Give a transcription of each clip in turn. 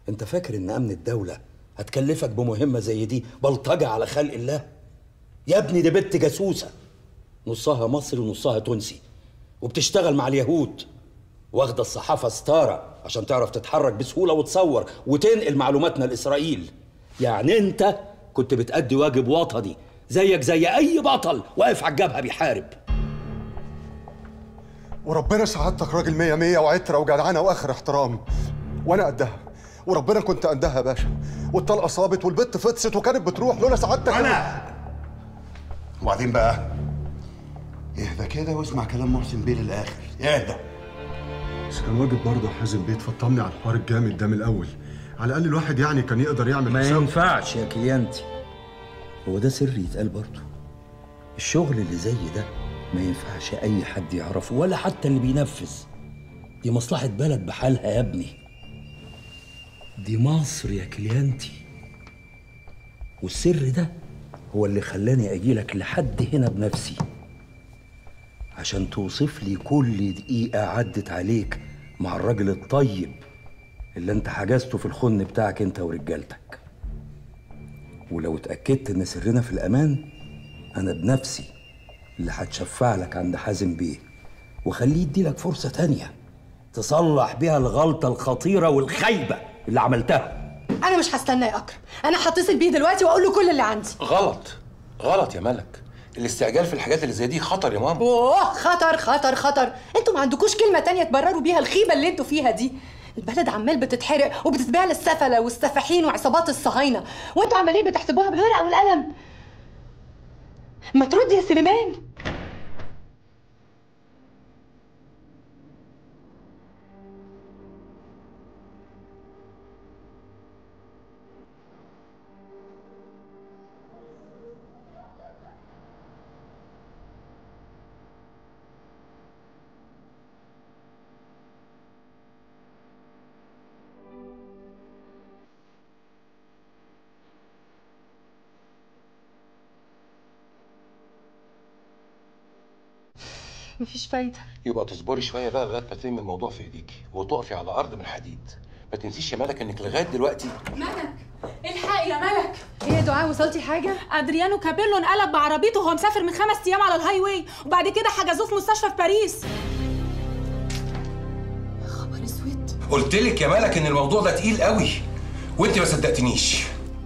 انت فاكر ان امن الدوله هتكلفك بمهمه زي دي بلطجه على خلق الله يا ابني دي بنت جاسوسه نصها مصري ونصها تونسي وبتشتغل مع اليهود واخده الصحافه ستاره عشان تعرف تتحرك بسهوله وتصور وتنقل معلوماتنا لاسرائيل يعني انت كنت بتأدي واجب وطني زيك زي اي بطل واقف على الجبهه بيحارب وربنا سعادتك راجل مية مية وعترة وجدعنة وآخر احترام وأنا قدها وربنا كنت قدها يا باشا والطلقة صابت والبت فطست وكانت بتروح لولا سعادتك أنا وبعدين بقى اهدى كده واسمع كلام محسن بيه للآخر اهدى بس كان واجب برضه يا حازم بيه تفطمني على الحوار الجامد ده من الأول على الأقل الواحد يعني كان يقدر يعمل ما حساب. ينفعش يا كليانتي هو ده سر يتقال برضه الشغل اللي زي ده ما ينفعش اي حد يعرفه ولا حتى اللي بينفذ دي مصلحة بلد بحالها يا ابني دي مصر يا كليانتي والسر ده هو اللي خلاني اجيلك لحد هنا بنفسي عشان توصف لي كل دقيقة عدت عليك مع الراجل الطيب اللي انت حجزته في الخن بتاعك انت ورجالتك ولو اتأكدت ان سرنا في الامان انا بنفسي اللي هتشفع لك عند حازم بيه وخليه يديلك فرصة تانية تصلح بيها الغلطة الخطيرة والخايبة اللي عملتها انا مش هستنى يا اكرم انا هتصل بيه دلوقتي واقول له كل اللي عندي غلط غلط يا ملك الاستعجال في الحاجات اللي زي دي خطر يا ماما اوه خطر خطر خطر انتوا ما عندكوش كلمه تانية تبرروا بيها الخيبه اللي انتوا فيها دي البلد عمال بتتحرق وبتتباع للسفله والسفاحين وعصابات الصهاينه وانتوا عمالين بتحسبوها بالورقه والقلم ما ترد يا سليمان مفيش فايده يبقى تصبري شويه بقى لغايه ما تلمي الموضوع في ايديكي وتقفي على ارض من حديد ما تنسيش يا ملك انك لغايه دلوقتي ملك الحق يا ملك ايه يا دعاء وصلتي حاجه ادريانو كابيلو انقلب بعربيته وهو مسافر من خمس ايام على الهاي واي وبعد كده حجزوه في مستشفى في باريس خبر اسود قلت لك يا ملك ان الموضوع ده تقيل قوي وانت ما صدقتنيش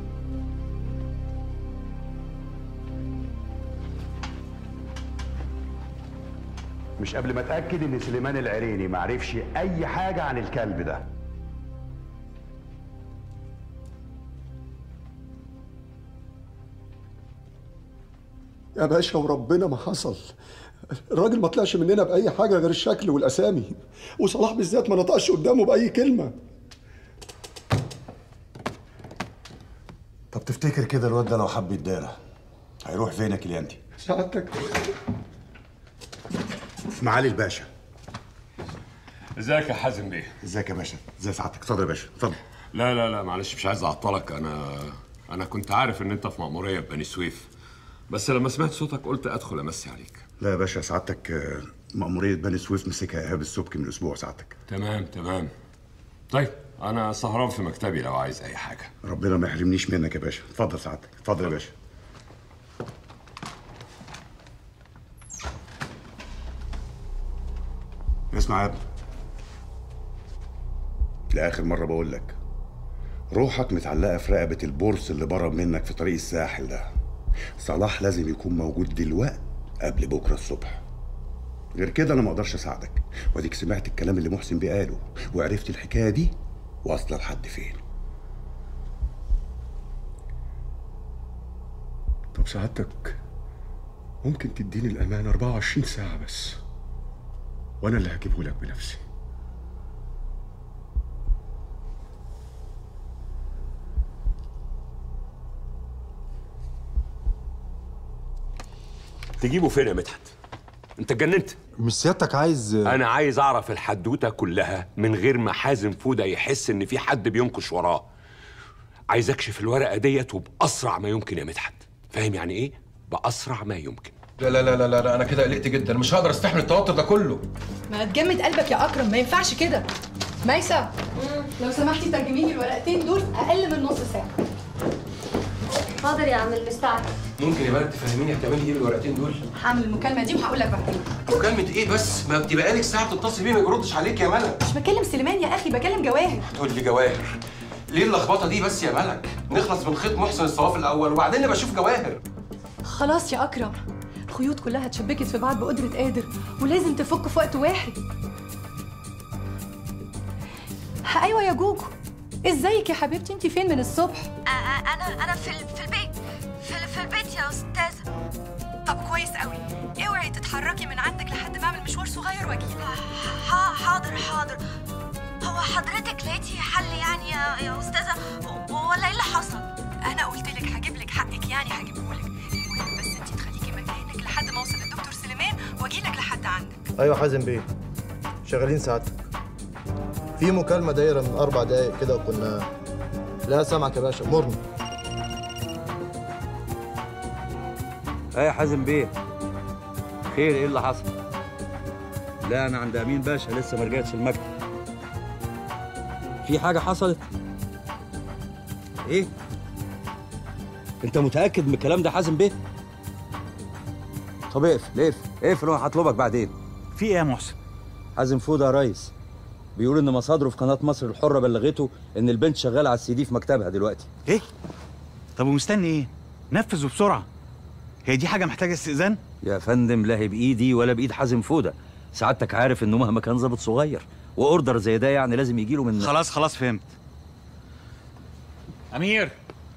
مش قبل ما اتاكد ان سليمان العريني ما عرفش اي حاجه عن الكلب ده يا باشا وربنا ما حصل الراجل ما طلعش مننا بأي حاجة غير الشكل والأسامي وصلاح بالذات ما نطقش قدامه بأي كلمة طب تفتكر كده الواد ده لو حب يتدارى هيروح فين يا كليانتي سعادتك معالي الباشا ازيك يا حازم بيه ازيك يا باشا ازي سعادتك اتفضل يا باشا اتفضل لا لا لا معلش مش عايز اعطلك انا انا كنت عارف ان انت في مأمورية في بني سويف بس لما سمعت صوتك قلت ادخل امسي عليك لا يا باشا سعادتك آه، مأمورية بني سويف مسكها إيهاب السبكي من أسبوع سعادتك تمام تمام طيب انا سهران في مكتبي لو عايز اي حاجة ربنا ما يحرمنيش منك يا باشا اتفضل سعادتك اتفضل يا باشا اسمع يا ابني لآخر مرة بقول لك روحك متعلقة في رقبة البورس اللي برم منك في طريق الساحل ده صلاح لازم يكون موجود دلوقتي قبل بكرة الصبح غير كده أنا ما أقدرش أساعدك وأديك سمعت الكلام اللي محسن بيه قاله وعرفت الحكاية دي واصلة لحد فين طب سعادتك ممكن تديني الأمان 24 ساعة بس وأنا اللي هجيبه لك بنفسي تجيبه فين يا مدحت انت اتجننت مش سيادتك عايز انا عايز اعرف الحدوته كلها من غير ما حازم فوده يحس ان في حد بينكش وراه عايز اكشف الورقه ديت وباسرع ما يمكن يا مدحت فاهم يعني ايه باسرع ما يمكن لا لا لا لا لا انا كده قلقت جدا مش هقدر استحمل التوتر ده كله ما تجمد قلبك يا اكرم ما ينفعش كده ميسة لو سمحتي ترجمي لي الورقتين دول اقل من نص ساعه حاضر يا عم المستعجل ممكن يا بنت تفهميني هتعملي ايه بالورقتين دول؟ هعمل المكالمه دي وهقول لك بعدين مكالمة ايه بس؟ ما بتبقى لك ساعة تتصل بيه ما يردش عليك يا ملك مش بكلم سليمان يا اخي بكلم جواهر تقول لي جواهر ليه اللخبطة دي بس يا ملك؟ نخلص من خيط محسن الصواف الأول وبعدين نبقى اشوف جواهر خلاص يا اكرم الخيوط كلها اتشبكت في بعض بقدره قادر ولازم تفك في وقت واحد ها ايوه يا جوجو ازيك يا حبيبتي انت فين من الصبح انا انا في ال- في البيت في, في البيت يا استاذه طب كويس قوي اوعي تتحركي من عندك لحد ما اعمل مشوار صغير واجيلك ح- حاضر حاضر هو حضرتك لقيتي حل يعني يا, يا استاذه و- ولا ايه اللي حصل انا قلت لك هجيب لك حقك يعني هجيبه لك المهم بس انت تخليكي مكانك لحد ما اوصل للدكتور سليمان واجيلك لحد عندك ايوه حازم بيه شغالين سعادتك في مكالمة دايرة من أربع دقايق كده وكنا لا سامعك يا باشا مرني ايه يا حازم بيه خير ايه اللي حصل لا انا عند امين باشا لسه ما رجعتش المكتب في حاجه حصلت ايه انت متاكد من الكلام ده حازم بيه طب اقفل اقفل اقفل وانا هطلبك بعدين في ايه يا محسن؟ حازم فوده يا ريس بيقول ان مصادره في قناه مصر الحره بلغته ان البنت شغاله على السي دي في مكتبها دلوقتي ايه؟ طب ومستني ايه؟ نفذ وبسرعه هي دي حاجه محتاجه استئذان؟ يا فندم لا هي بايدي ولا بايد حازم فوده سعادتك عارف انه مهما كان ظابط صغير واوردر زي ده يعني لازم يجي له من خلاص خلاص فهمت امير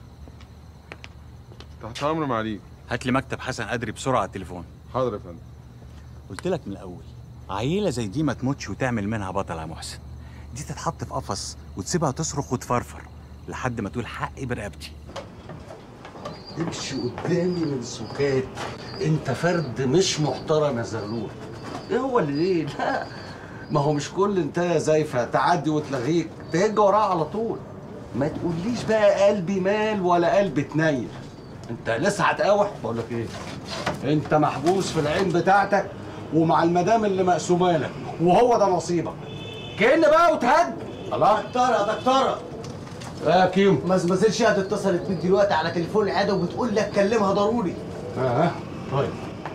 تحت امر معاليك هات لي مكتب حسن قدري بسرعه على التليفون حاضر يا فندم قلت لك من الاول عيله زي دي ما تموتش وتعمل منها بطل يا محسن دي تتحط في قفص وتسيبها تصرخ وتفرفر لحد ما تقول حقي برقبتي امشي قدامي من سكات انت فرد مش محترم يا زغلول ايه هو اللي ليه لا ما هو مش كل انت زايفه تعدي وتلغيك تهج وراها على طول ما تقوليش بقى قلبي مال ولا قلبي اتنيل انت لسه هتقاوح بقول لك ايه انت محبوس في العين بتاعتك ومع المدام اللي مقسومه لك وهو ده نصيبك كأن بقى وتهد الله دكتورة يا دكتورة يا كيمو مزمزيل شهد اتصلت بيك دلوقتي على تليفون العيادة وبتقول لك كلمها ضروري اه طيب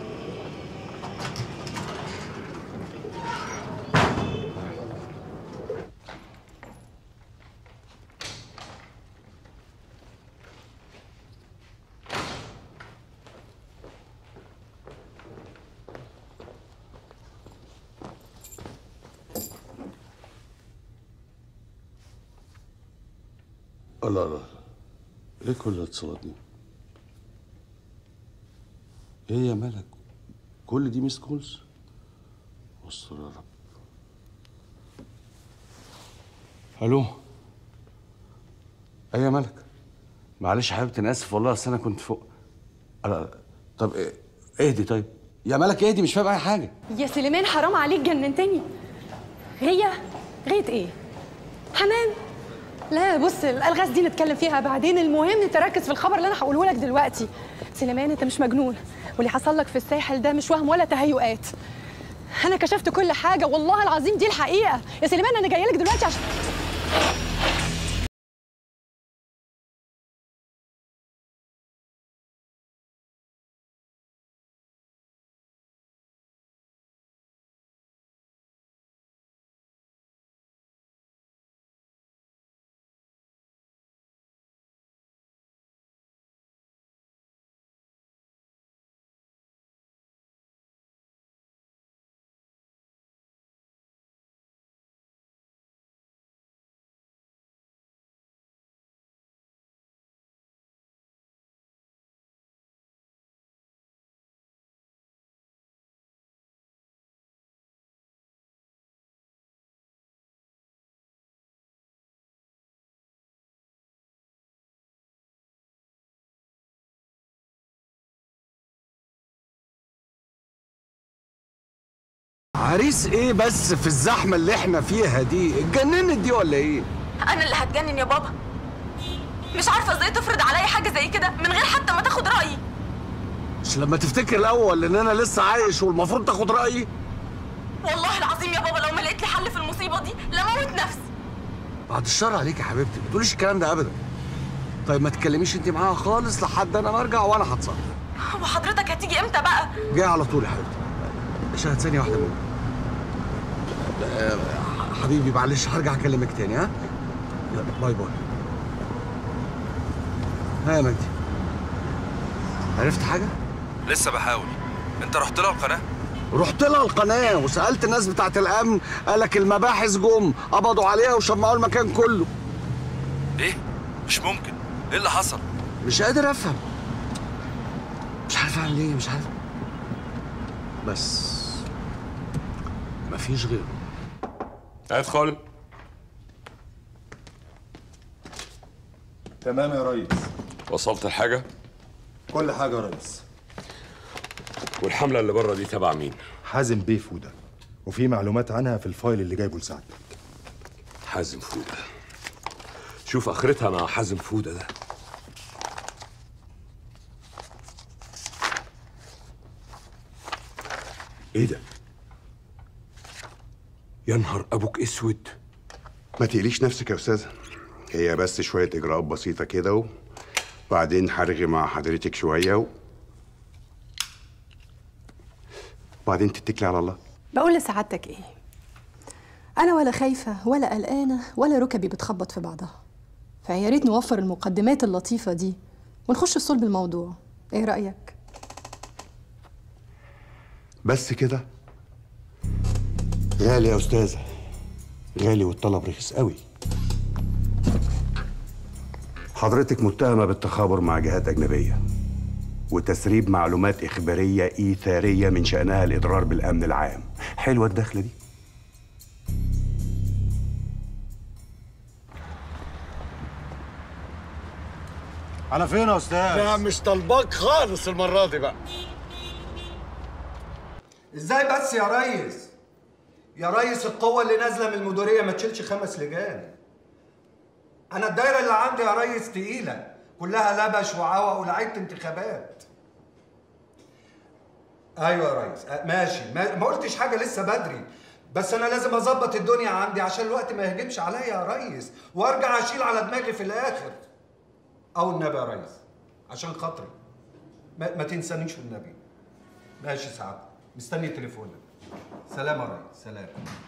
الله الله ايه كل الاتصالات دي؟ ايه يا ملك؟ كل دي ميس كولز؟ استر يا رب الو ايه يا ملك؟ معلش يا حبيبتي انا اسف والله اصل انا كنت فوق لا طب إيه؟ اهدي طيب يا ملك اهدي مش فاهم اي حاجه يا سليمان حرام عليك جننتني غية غية ايه حنان لا بص الالغاز دي نتكلم فيها بعدين المهم تركز في الخبر اللي انا هقوله لك دلوقتي سليمان انت مش مجنون واللي حصل لك في الساحل ده مش وهم ولا تهيؤات انا كشفت كل حاجه والله العظيم دي الحقيقه يا سليمان انا جايه لك دلوقتي عشان عريس ايه بس في الزحمه اللي احنا فيها دي اتجننت دي ولا ايه انا اللي هتجنن يا بابا مش عارفه ازاي تفرض عليا حاجه زي كده من غير حتى ما تاخد رايي مش لما تفتكر الاول ان انا لسه عايش والمفروض تاخد رايي والله العظيم يا بابا لو ما لقيت لي حل في المصيبه دي لموت نفسي بعد الشر عليك يا حبيبتي ما تقوليش الكلام ده ابدا طيب ما تتكلميش انت معاها خالص لحد انا ما ارجع وانا هتصرف وحضرتك هتيجي امتى بقى جاي على طول يا حبيبتي عشان ثانيه واحده منك آه، حبيبي معلش هرجع اكلمك تاني ها يلا باي باي ها يا مجدي عرفت حاجه لسه بحاول انت رحت لها القناه رحت لها القناه وسالت الناس بتاعت الامن قالك المباحث جم قبضوا عليها وشمعوا المكان كله ايه مش ممكن ايه اللي حصل مش قادر افهم مش عارف اعمل ايه مش عارف بس مفيش غيره ادخل تمام يا ريس وصلت الحاجه كل حاجه يا ريس والحمله اللي بره دي تبع مين حازم بيه فوده وفي معلومات عنها في الفايل اللي جايبه لسعادتك حازم فوده شوف اخرتها مع حازم فوده ده ايه ده يا نهار ابوك اسود ما تقليش نفسك يا استاذه هي بس شويه اجراءات بسيطه كده و... وبعدين هرغي مع حضرتك شويه و... وبعدين تتكلي على الله بقول لسعادتك ايه انا ولا خايفه ولا قلقانه ولا ركبي بتخبط في بعضها فيا ريت نوفر المقدمات اللطيفه دي ونخش في صلب الموضوع ايه رايك بس كده غالي يا استاذه غالي والطلب رخيص قوي حضرتك متهمه بالتخابر مع جهات اجنبيه وتسريب معلومات اخباريه ايثاريه من شانها الاضرار بالامن العام حلوه الدخله دي انا فين يا استاذ لا مش طالباك خالص المره دي بقى ازاي بس يا ريس يا ريس القوة اللي نازلة من المديرية ما تشيلش خمس لجان أنا الدايرة اللي عندي يا ريس تقيلة كلها لبش وعوق ولعيبة انتخابات أيوة يا ريس أه، ماشي ما ما قلتش حاجة لسه بدري بس أنا لازم أظبط الدنيا عندي عشان الوقت ما يهجمش عليا يا ريس وأرجع أشيل على دماغي في الآخر أو النبي يا ريس عشان خاطري ما, ما تنسانيش والنبي ماشي سعادتك مستني تليفونك سلام يا ريس سلام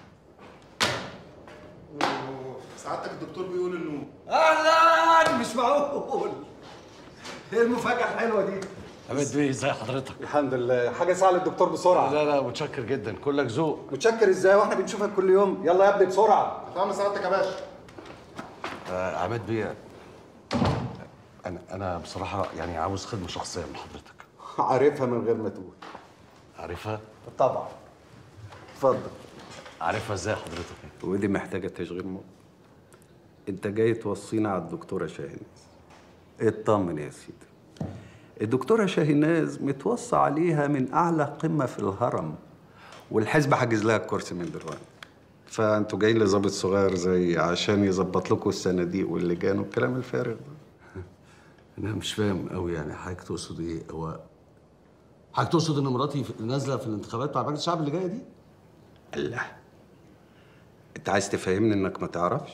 سعادتك الدكتور بيقول انه اهلا مش معقول ايه المفاجاه الحلوه دي حمد بيه ازي حضرتك الحمد لله حاجه سهله للدكتور بسرعه لا لا متشكر جدا كلك ذوق متشكر ازاي واحنا بنشوفك كل يوم يلا يا ابني بسرعه فاهم سعادتك يا باشا آه عماد بيه انا انا بصراحه يعني عاوز خدمه شخصيه من حضرتك عارفها من غير ما تقول عارفها طبعا اتفضل عارفها ازاي حضرتك ودي محتاجة تشغيل مخ انت جاي توصينا على الدكتورة شاهيناز اطمن يا سيدي الدكتورة شاهيناز متوصى عليها من أعلى قمة في الهرم والحزب حاجز لها الكرسي من دلوقتي فانتوا جايين لظابط صغير زي عشان يظبط لكم الصناديق واللجان والكلام الفارغ ده انا مش فاهم قوي يعني حضرتك تقصد ايه هو حضرتك تقصد ان مراتي في- نازله في الانتخابات بتاع مجلس الشعب اللي جايه دي الله انت عايز تفهمني انك ما تعرفش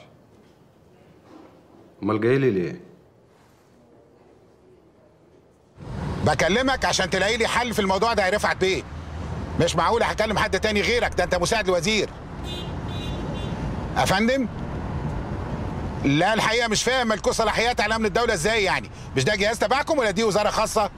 امال جاي لي ليه بكلمك عشان تلاقي لي حل في الموضوع ده يا رفعت بيه مش معقول هكلم حد تاني غيرك ده انت مساعد الوزير افندم لا الحقيقه مش فاهم مالكوا صلاحيات على امن الدوله ازاي يعني مش ده جهاز تبعكم ولا دي وزاره خاصه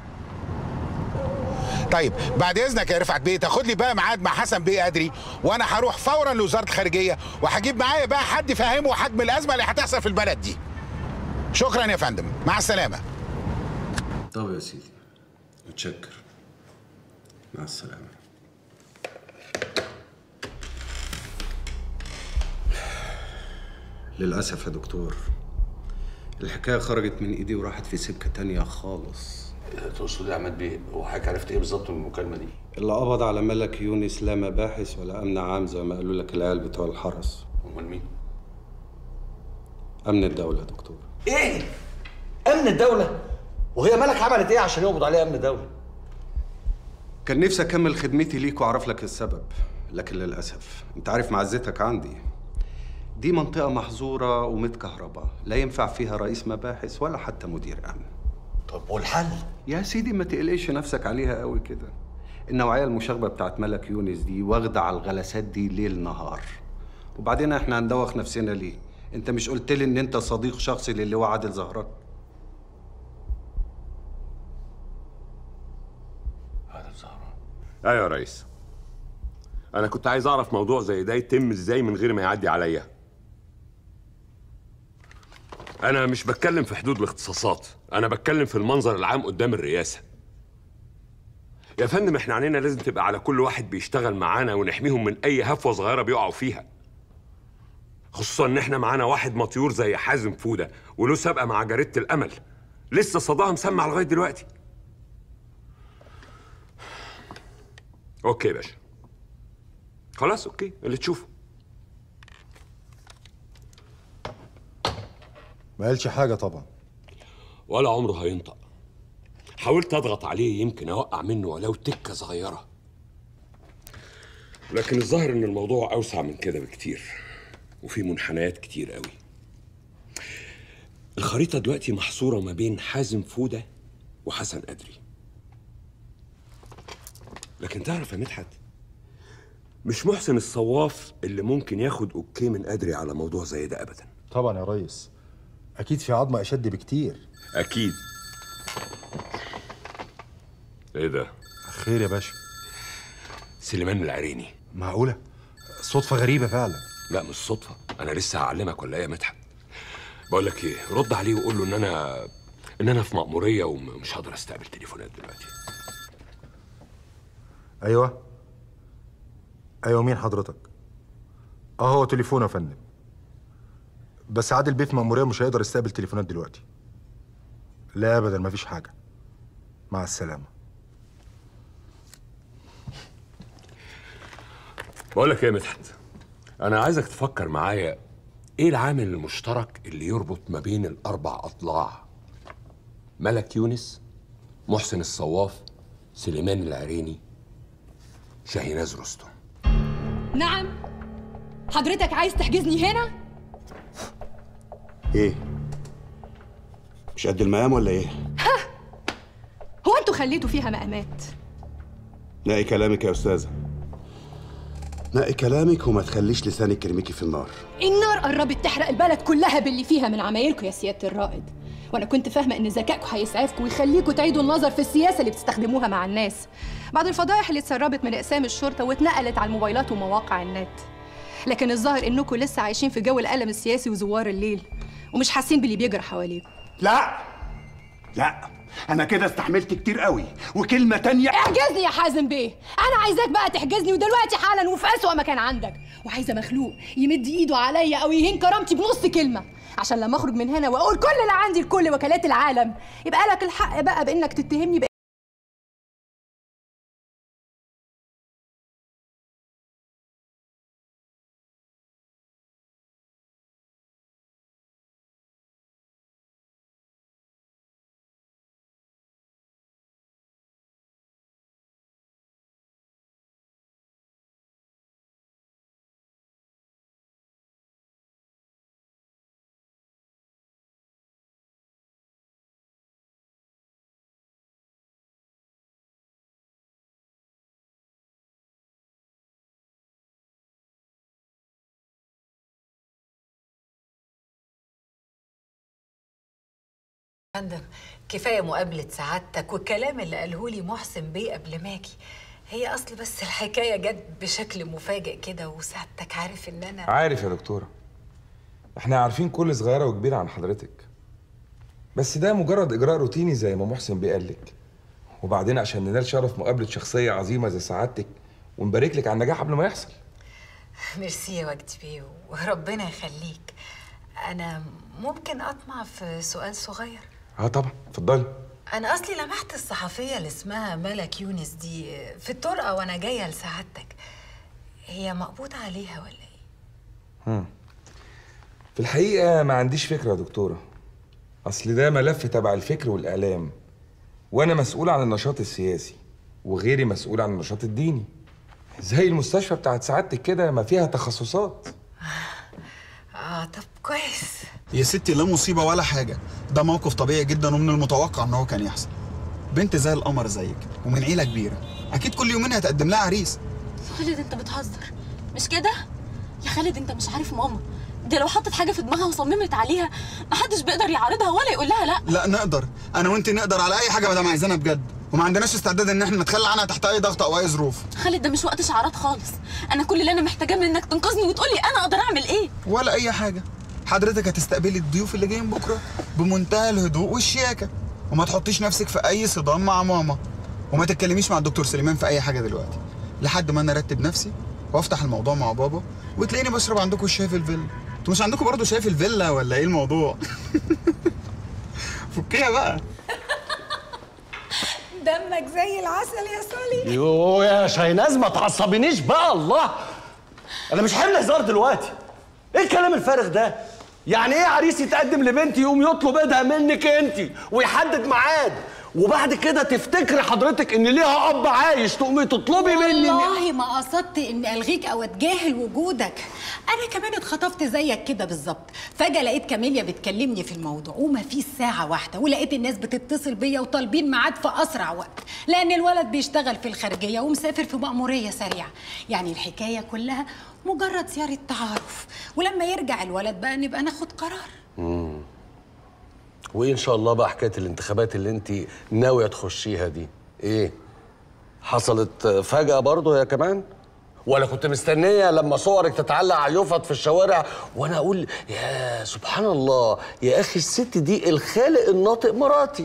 طيب بعد اذنك يا رفعت بيه تاخد لي بقى ميعاد مع حسن بيه ادري وانا هروح فورا لوزاره الخارجيه وهجيب معايا بقى حد يفهمه حجم الازمه اللي هتحصل في البلد دي شكرا يا فندم مع السلامه طب يا سيدي متشكر مع السلامة للأسف يا دكتور الحكاية خرجت من إيدي وراحت في سكة تانية خالص تقصد ايه يا عماد بيه هو حضرتك عرفت ايه بالظبط من المكالمه دي اللي قبض على ملك يونس لا مباحث ولا أمن عام زي ما قالوا لك العيال بتوع الحرس امال مين أمن الدولة يا دكتور ايه امن الدوله وهي مالك عملت ايه عشان يقبض عليها امن الدوله كان نفسي أكمل خدمتي ليك وأعرف لك السبب لكن للأسف أنت عارف معزتك عندي دي منطقة محظورة ومتكهربة لا ينفع فيها رئيس مباحث ولا حتى مدير أمن طب والحل؟ يا سيدي ما تقلقش نفسك عليها قوي كده النوعية المشاغبة بتاعت ملك يونس دي واخدة على الغلاسات دي ليل نهار وبعدين احنا هندوخ نفسنا ليه؟ انت مش قلت لي ان انت صديق شخصي للواء عادل زهران؟ ايوه يا ريس انا كنت عايز اعرف موضوع زي ده يتم ازاي من غير ما يعدي عليا انا مش بتكلم في حدود الاختصاصات انا بتكلم في المنظر العام قدام الرئاسه يا فندم احنا علينا لازم تبقى على كل واحد بيشتغل معانا ونحميهم من اي هفوه صغيره بيقعوا فيها خصوصا ان احنا معانا واحد مطيور زي حازم فوده وله سابقه مع جريده الامل لسه صداها مسمع لغايه دلوقتي اوكي يا باشا خلاص اوكي اللي تشوفه ما قالش حاجه طبعا ولا عمره هينطق حاولت اضغط عليه يمكن اوقع منه ولو تكه صغيره لكن الظاهر ان الموضوع اوسع من كده بكتير وفي منحنيات كتير قوي الخريطه دلوقتي محصوره ما بين حازم فوده وحسن قدري لكن تعرف يا مدحت مش محسن الصواف اللي ممكن ياخد اوكي من قدري على موضوع زي ده ابدا طبعا يا ريس اكيد في عظمه اشد بكتير اكيد ايه ده خير يا باشا سليمان العريني معقوله صدفه غريبه فعلا لا مش صدفه انا لسه هعلمك ولا ايه يا مدحت بقول لك ايه رد عليه وقول له ان انا ان انا في مأمورية ومش هقدر استقبل تليفونات دلوقتي ايوه ايوه مين حضرتك اه هو تليفون يا فندم بس عادل بيه في مأمورية مش هيقدر يستقبل تليفونات دلوقتي لا ابدا مفيش حاجه مع السلامه بقول لك ايه يا مدحت انا عايزك تفكر معايا ايه العامل المشترك اللي يربط ما بين الاربع اضلاع ملك يونس محسن الصواف سليمان العريني شاهيناز رستم نعم حضرتك عايز تحجزني هنا ايه مش قد المقام ولا ايه هو انتوا خليتوا فيها مقامات نقي كلامك يا استاذه نقي كلامك وما تخليش لسانك يرميكي في النار النار قربت تحرق البلد كلها باللي فيها من عمايلكم يا سياده الرائد وانا كنت فاهمه ان ذكائكم هيسعفكم ويخليكم تعيدوا النظر في السياسه اللي بتستخدموها مع الناس بعد الفضائح اللي اتسربت من اقسام الشرطه واتنقلت على الموبايلات ومواقع النت لكن الظاهر انكم لسه عايشين في جو القلم السياسي وزوار الليل ومش حاسين باللي بيجرى حواليكم لا لا انا كده استحملت كتير قوي وكلمه تانية احجزني يا حازم بيه انا عايزاك بقى تحجزني ودلوقتي حالا وفي اسوأ مكان عندك وعايزه مخلوق يمد ايده عليا او يهين كرامتي بنص كلمه عشان لما اخرج من هنا واقول كل اللي عندي لكل وكالات العالم يبقى لك الحق بقى بانك تتهمني بإ... فندم كفايه مقابله سعادتك والكلام اللي قاله لي محسن بيه قبل ما اجي هي اصل بس الحكايه جت بشكل مفاجئ كده وسعادتك عارف ان انا عارف يا دكتورة احنا عارفين كل صغيرة وكبيرة عن حضرتك بس ده مجرد إجراء روتيني زي ما محسن بيقلك وبعدين عشان ننال شرف مقابلة شخصية عظيمة زي سعادتك ونبارك لك على النجاح قبل ما يحصل ميرسي يا وجدي بيه وربنا يخليك انا ممكن اطمع في سؤال صغير اه طبعا اتفضلي انا اصلي لمحت الصحفيه اللي اسمها ملك يونس دي في الطرقه وانا جايه لسعادتك هي مقبوض عليها ولا ايه هم. في الحقيقة ما عنديش فكرة يا دكتورة أصل ده ملف تبع الفكر والإعلام وأنا مسؤول عن النشاط السياسي وغيري مسؤول عن النشاط الديني زي المستشفى بتاعت سعادتك كده ما فيها تخصصات اه طب كويس يا ستي لا مصيبة ولا حاجة ده موقف طبيعي جدا ومن المتوقع ان هو كان يحصل بنت زي القمر زيك ومن عيلة كبيرة اكيد كل يومين هتقدم لها عريس خالد انت بتهزر مش كده يا خالد انت مش عارف ماما دي لو حطت حاجه في دماغها وصممت عليها محدش بيقدر يعارضها ولا يقول لها لا لا نقدر انا وانت نقدر على اي حاجة مادام عايزانا بجد وما عندناش استعداد ان احنا نتخلى عنها تحت اي ضغط او اي ظروف خالد ده مش وقت شعارات خالص انا كل اللي انا محتاجاه منك تنقذني وتقولي انا اقدر اعمل ايه ولا اي حاجة حضرتك هتستقبلي الضيوف اللي جايين بكرة بمنتهى الهدوء والشياكة وما تحطيش نفسك في اي صدام مع ماما وما تتكلميش مع الدكتور سليمان في اي حاجة دلوقتي لحد ما انا ارتب نفسي وافتح الموضوع مع بابا وتلاقيني بشرب عندكم الشاي في الفيلا انتوا مش عندكم برضه شاي في الفيلا ولا ايه الموضوع فكيها بقى دمك زي العسل يا سولي يو يا شاهناز ما تعصبينيش بقى الله انا مش حامل هزار دلوقتي ايه الكلام الفارغ ده يعني ايه عريس يتقدم لبنتي يقوم يطلب ايدها منك انت ويحدد ميعاد وبعد كده تفتكري حضرتك ان ليها اب عايش تقومي تطلبي مني إني- والله ما قصدت اني الغيك او اتجاهل وجودك انا كمان اتخطفت زيك كده بالظبط فجاه لقيت كاميليا بتكلمني في الموضوع وما فيش ساعه واحده ولقيت الناس بتتصل بيا وطالبين ميعاد في اسرع وقت لان الولد بيشتغل في الخارجيه ومسافر في مأموريه سريعه يعني الحكايه كلها مجرد زياره تعارف ولما يرجع الولد بقى نبقى ناخد قرار مم. وايه ان شاء الله بقى حكايه الانتخابات اللي انت ناويه تخشيها دي ايه حصلت فجاه برضه هي كمان ولا كنت مستنيه لما صورك تتعلق على اليوفط في الشوارع وانا اقول يا سبحان الله يا اخي الست دي الخالق الناطق مراتي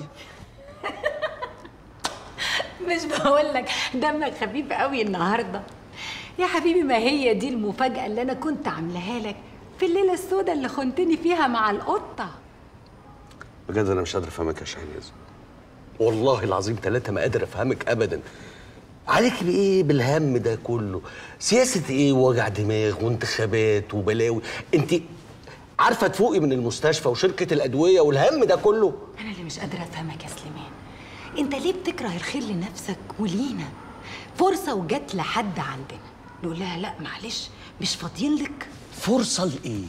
مش بقول لك دمك خفيف قوي النهارده يا حبيبي ما هي دي المفاجأة اللي أنا كنت عاملاها لك في الليلة السوداء اللي خنتني فيها مع القطة بجد انا مش قادر افهمك يا شاهناز والله العظيم ثلاثة ما قادر افهمك ابدا عليك بايه بالهم ده كله سياسة ايه ووجع دماغ وانتخابات وبلاوي انت عارفة تفوقي من المستشفى وشركة الأدوية والهم ده كله أنا اللي مش قادرة أفهمك يا سليمان أنت ليه بتكره الخير لنفسك ولينا فرصة وجت لحد عندنا نقول لها لا معلش مش فاضيين لك فرصة لإيه؟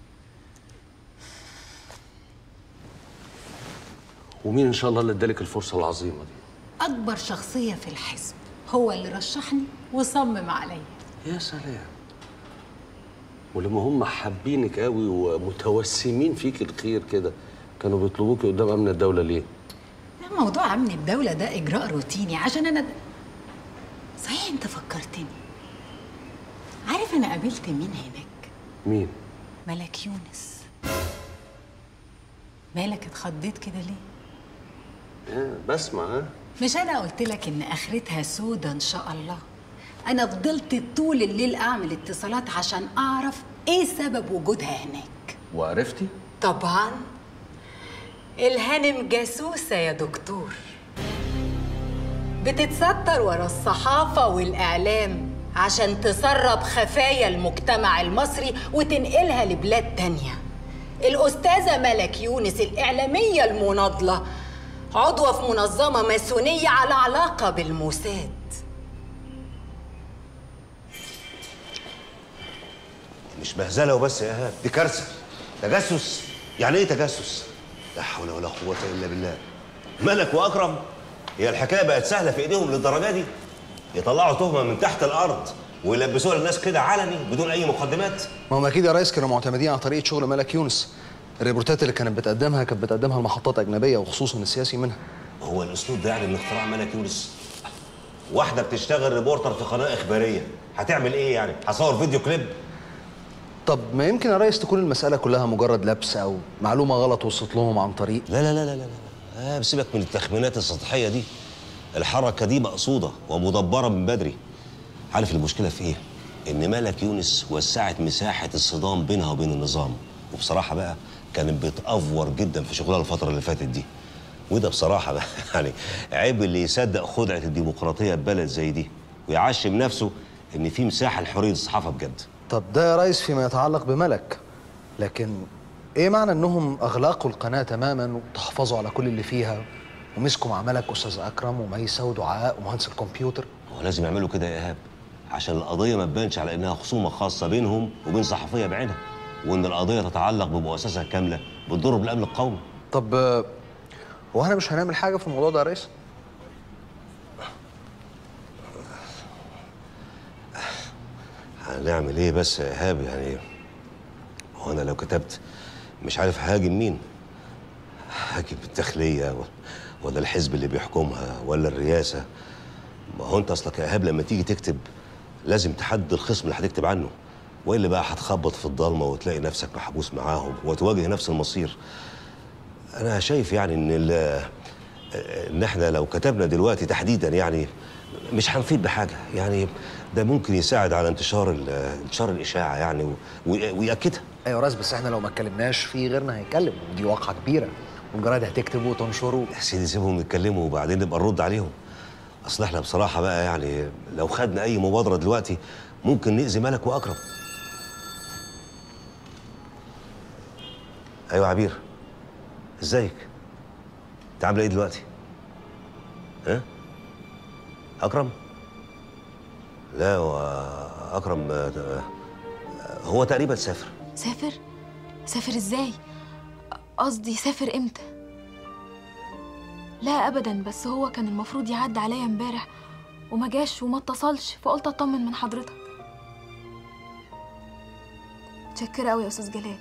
ومين إن شاء الله اللي ادالك الفرصة العظيمة دي؟ أكبر شخصية في الحزب هو اللي رشحني وصمم عليا يا سلام ولما هم حابينك قوي ومتوسمين فيك الخير كده كانوا بيطلبوكي قدام امن الدوله ليه؟ لا موضوع أمن الدولة ده إجراء روتيني عشان أنا صحيح أنت فكرتني عارف أنا قابلت مين هناك؟ مين؟ ملك يونس مالك اتخضيت كده ليه؟ آه بسمع ها؟ مش أنا قلت لك إن آخرتها سودة إن شاء الله أنا فضلت طول الليل أعمل اتصالات عشان أعرف إيه سبب وجودها هناك وعرفتي؟ طبعا الهانم جاسوسة يا دكتور بتتستر ورا الصحافة والإعلام عشان تسرب خفايا المجتمع المصري وتنقلها لبلاد تانية الأستاذة ملك يونس الإعلامية المناضلة عضوة في منظمة ماسونية على علاقة بالموساد مش مهزله وبس يا ايهاب دي كارثه تجسس يعني ايه تجسس لا حول ولا قوه الا بالله ملك واكرم هي الحكايه بقت سهله في ايديهم للدرجه دي يطلعوا تهمه من تحت الارض ويلبسوها للناس كده علني بدون اي مقدمات ما هم اكيد يا ريس كانوا معتمدين على طريقه شغل ملك يونس الريبورتات اللي كانت بتقدمها كانت بتقدمها لمحطات اجنبيه وخصوصا السياسي منها هو الاسلوب ده يعني من اختراع ملك يونس واحده بتشتغل ريبورتر في قناه اخباريه هتعمل ايه يعني هصور فيديو كليب طب ما يمكن يا ريس تكون المساله كلها مجرد لبس او معلومه غلط وصلت لهم عن طريق لا لا لا لا لا لا آه سيبك من التخمينات السطحيه دي الحركه دي مقصوده ومدبره من بدري عارف المشكله في ايه ان ملك يونس وسعت مساحه الصدام بينها وبين النظام وبصراحه بقى كانت بتأفور جدا في شغلها الفتره اللي فاتت دي وده بصراحه بقى يعني عيب اللي يصدق خدعه الديمقراطيه ببلد زي دي ويعشم نفسه ان في مساحه لحريه الصحافه بجد طب ده يا ريس فيما يتعلق بملك لكن ايه معنى انهم اغلقوا القناه تماما وتحفظوا على كل اللي فيها ومسكوا مع ملك استاذ اكرم وميسه ودعاء ومهندس الكمبيوتر هو لازم يعملوا كده يا ايهاب عشان القضيه ما تبانش على انها خصومه خاصه بينهم وبين صحفيه بعينها وان القضيه تتعلق بمؤسسه كامله بتضر بالامن القومي طب آه، هو احنا مش هنعمل حاجه في الموضوع ده يا ريس هنعمل ايه بس يا ايهاب يعني هو انا لو كتبت مش عارف هاجم مين هاجم الداخليه و- ولا الحزب اللي بيحكمها ولا الرئاسه ما هو انت اصلك يا ايهاب لما تيجي تكتب لازم تحدد الخصم اللي هتكتب عنه والا بقى هتخبط في الضلمه وتلاقي نفسك محبوس معاهم وتواجه نفس المصير انا شايف يعني ان ال- ان احنا لو كتبنا دلوقتي تحديدا يعني مش هنفيد بحاجه يعني ده ممكن يساعد على انتشار ال- انتشار الاشاعه يعني و- وي- ويأكدها ايوه يا ريس بس احنا لو ما اتكلمناش في غيرنا هيتكلم ودي واقعه كبيره والجرايد هتكتب وتنشره يا سيدي سيبهم يتكلموا وبعدين نبقى نرد عليهم اصل احنا بصراحه بقى يعني لو خدنا اي مبادره دلوقتي ممكن نأذي ملك واكرم ايوه عبير ازيك انت عامله ايه دلوقتي ها اكرم لا هو اكرم آه، آه، هو تقريبا سافر سافر سافر ازاي قصدي سافر امتى لا ابدا بس هو كان المفروض يعدي عليا امبارح وما جاش وما اتصلش فقلت اطمن من حضرتك متشكرة قوي يا استاذ جلال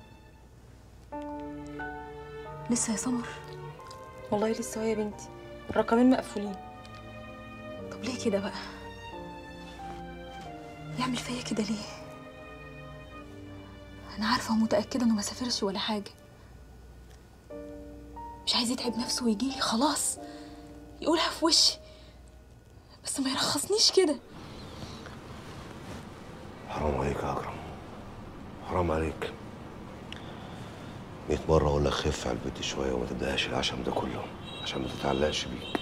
لسه يا سمر والله لسه يا بنتي الرقمين مقفولين طب ليه كده بقى يعمل فيا كده ليه انا عارفه ومتاكده انه ما سافرش ولا حاجه مش عايز يتعب نفسه ويجيلي خلاص يقولها في وشي بس ما يرخصنيش كده حرام عليك يا اكرم حرام عليك مية مرة أقول لك خف على البيت شوية وما تبدأش العشم ده كله عشان ما تتعلقش بيك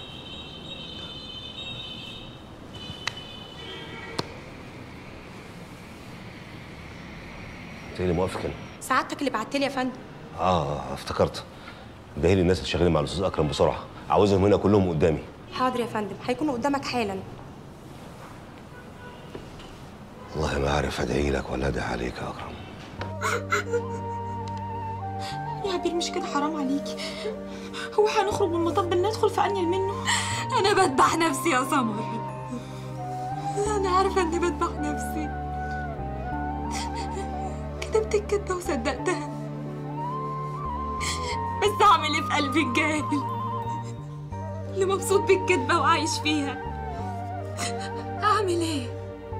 انت اللي موافق هنا سعادتك اللي بعت لي يا فندم اه افتكرت ده لي الناس اللي شغالين مع الاستاذ اكرم بسرعه عاوزهم هنا كلهم قدامي حاضر يا فندم هيكونوا قدامك حالا والله ما عارف ادعي لك ولا ادعي عليك يا اكرم يا عبير مش كده حرام عليكي هو هنخرج من مطب ندخل في انيل منه انا بذبح نفسي يا سمر انا عارفه اني بذبح نفسي كتبت الكدبه وصدقتها بس اعمل ايه في قلبي الجاهل اللي مبسوط بالكدبه وعايش فيها اعمل ايه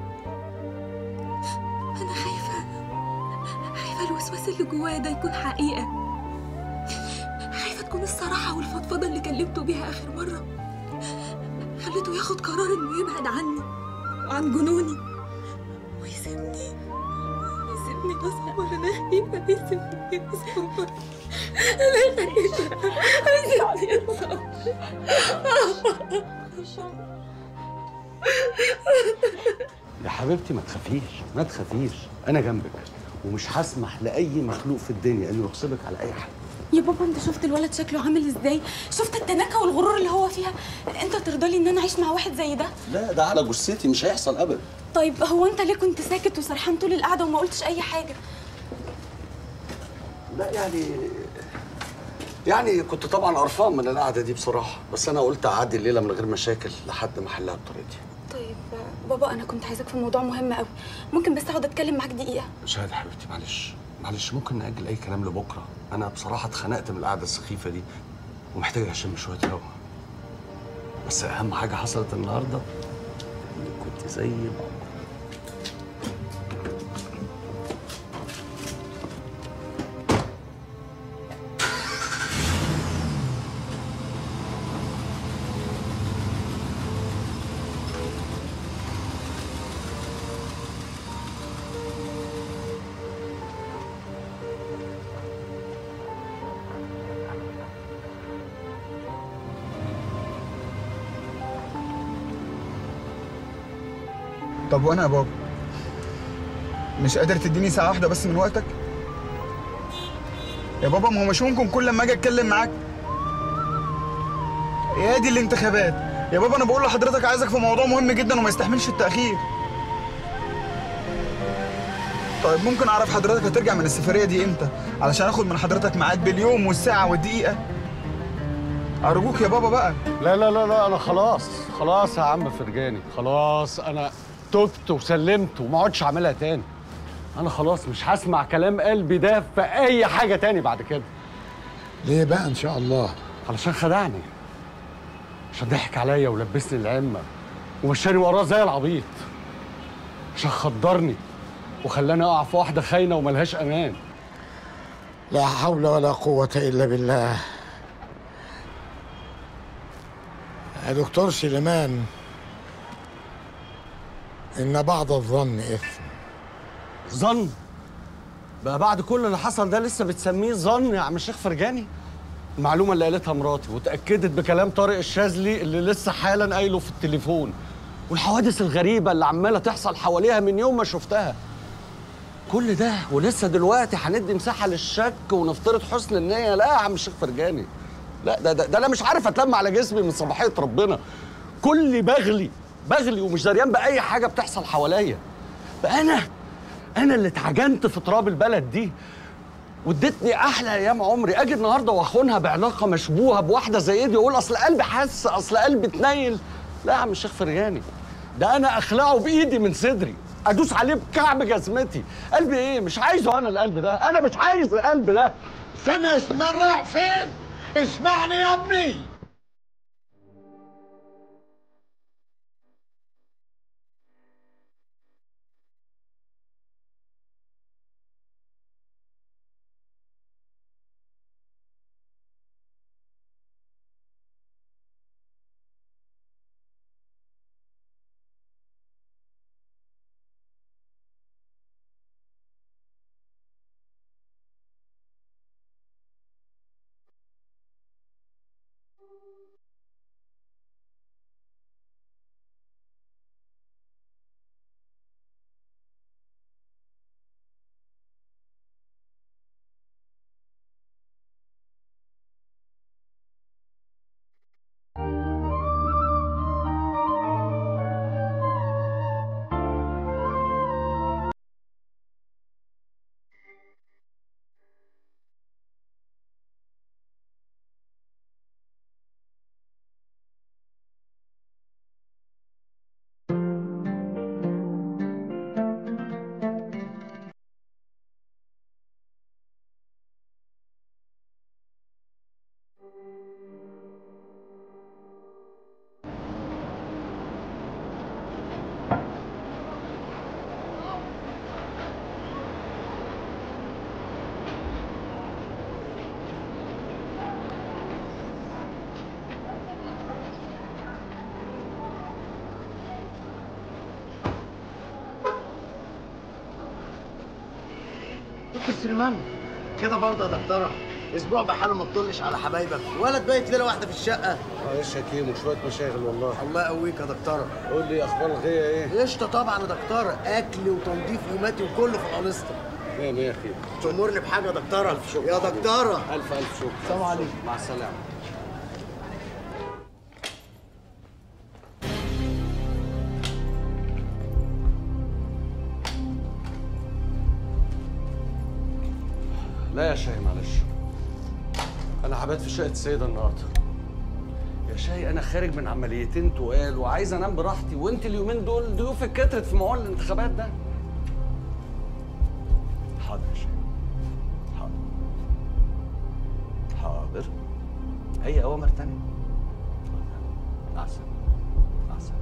انا خايفه خايفه الوسواس اللي جوايا ده يكون حقيقه خايفه تكون الصراحه والفضفضه اللي كلمته بيها اخر مره خليته ياخد قرار انه يبعد عني وعن جنوني ويسيبني يسيبني يا سمر انا خايفه يسيبني يا سمر انا خايفه يسيبني يا يا حبيبتي ما تخافيش ما تخافيش انا جنبك ومش هسمح لاي مخلوق في الدنيا انه يغصبك على اي حاجه يا بابا انت شفت الولد شكله عامل ازاي شفت التناكه والغرور اللي هو فيها انت ترضى لي ان انا اعيش مع واحد زي ده لا ده على جثتي مش هيحصل ابدا طيب هو انت ليه كنت ساكت وسرحان طول القعده وما قلتش اي حاجه لا يعني يعني كنت طبعا قرفان من القعده دي بصراحه بس انا قلت اعدي الليله من غير مشاكل لحد ما احلها بطريقتي طيب بابا انا كنت عايزاك في موضوع مهم قوي ممكن بس اقعد اتكلم معاك دقيقه شاهد حبيبتي معلش معلش ممكن نأجل أي كلام لبكرة أنا بصراحة اتخنقت من القعدة السخيفة دي ومحتاج أشم شوية هوا بس أهم حاجة حصلت النهاردة إنك كنت زي ما طب وانا يا بابا مش قادر تديني ساعة واحدة بس من وقتك؟ يا بابا ما هو مش ممكن كل ما اجي اتكلم معاك يا دي الانتخابات يا بابا انا بقول لحضرتك عايزك في موضوع مهم جدا وما يستحملش التأخير طيب ممكن اعرف حضرتك هترجع من السفريه دي امتى علشان اخد من حضرتك ميعاد باليوم والساعه والدقيقه ارجوك يا بابا بقى لا لا لا لا انا خلاص خلاص يا عم فرجاني خلاص انا تبت وسلمت وما اقعدش اعملها تاني انا خلاص مش هسمع كلام قلبي ده في اي حاجه تاني بعد كده ليه بقى ان شاء الله علشان خدعني عشان ضحك عليا ولبسني العمه ومشاني وراه زي العبيط عشان خدرني وخلاني اقع في واحده خاينه وملهاش امان لا حول ولا قوة إلا بالله يا دكتور سليمان إن بعض الظن إثم ظن بقى بعد كل اللي حصل ده لسه بتسميه ظن يا عم الشيخ فرجاني المعلومه اللي قالتها مراتي وتاكدت بكلام طارق الشاذلي اللي لسه حالا قايله في التليفون والحوادث الغريبه اللي عماله تحصل حواليها من يوم ما شفتها كل ده ولسه دلوقتي هندي مساحه للشك ونفترض حسن النيه لا يا عم الشيخ فرجاني لا ده, ده, ده انا مش عارف اتلم على جسمي من صباحيه ربنا كلي بغلي بغلي ومش دريان باي حاجه بتحصل حواليا بقى انا انا اللي اتعجنت في تراب البلد دي وادتني احلى ايام عمري اجي النهارده واخونها بعلاقه مشبوهه بواحده زي دي واقول اصل قلبي حس اصل قلبي اتنيل لا يا عم الشيخ فرجاني ده انا اخلعه بايدي من صدري ادوس عليه بكعب جزمتي قلبي ايه مش عايزه انا القلب ده انا مش عايز القلب ده استنى يا اسمان رايح فين؟ اسمعني يا ابني دكتور سليمان كده برضه يا دكتوره اسبوع بحاله ما تطلش على حبايبك ولا تبيت ليله واحده في الشقه معلش يا كيمو شويه مشاغل والله الله يقويك يا دكتوره قول لي اخبار الغيه ايه قشطه طبعا يا دكتوره اكل وتنظيف يوماتي وكله في القنيصه مية مية خير تأمرني بحاجه يا دكتوره الف شكر يا دكتوره الف الف شكر السلام عليكم مع السلامه لا يا شاي معلش انا هبات في شقه السيده النهارده يا شاي انا خارج من عمليتين تقال وعايز انام براحتي وانت اليومين دول ضيوفك كترت في موال الانتخابات ده حاضر يا شاي حاضر حاضر هي اوامر تانية مع السلامه مع السلامه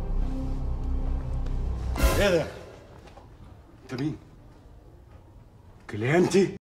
ايه ده؟ انت مين؟ كليانتي؟